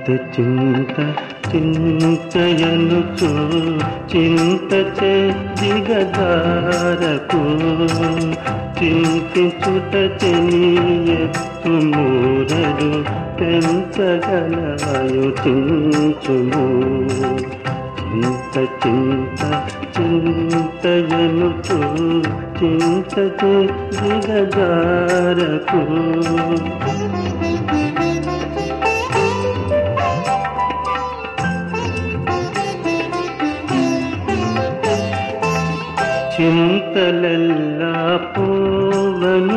చింత చింత చింతయనుచు చింత చే దిగదారకు చింతించుట చెనియత్తు మూరడు పెంచగలవాయు చించుము చింత చింత చింతయనుచు చింత చే దిగదారకు చింతలెల్లా పోవను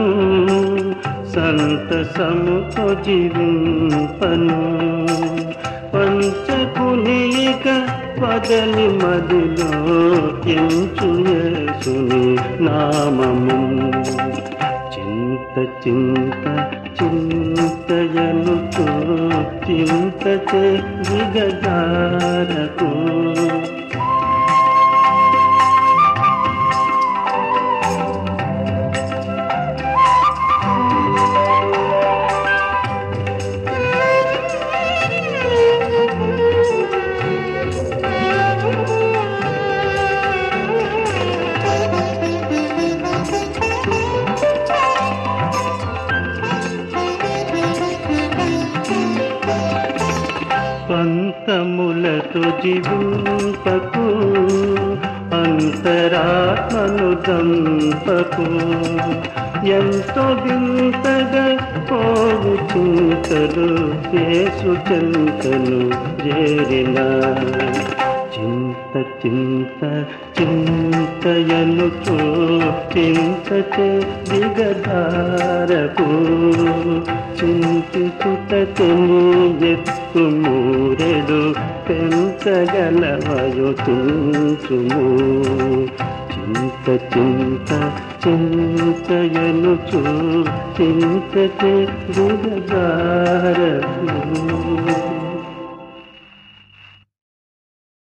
సంతసముతో జీవింపను పంచకునిక పదని మదిలో ఎంచు యేసుని నామము చింత చింత చింతయనుతో చింత చే దిగదారకు పంతములతో జీవింపకు అంతరాత్మను దంపకు ఎంతో వింతగా పోగు చింతలు చేసు చింతను చేరిన చింత చింత చింతయనుచో చింత చే దిగదారకు చింతిచుట ఎత్తు మూరెడు పెంచగలవయు తుంచుము చింత చింత చింతయనుచు చింత చే దిగదారకు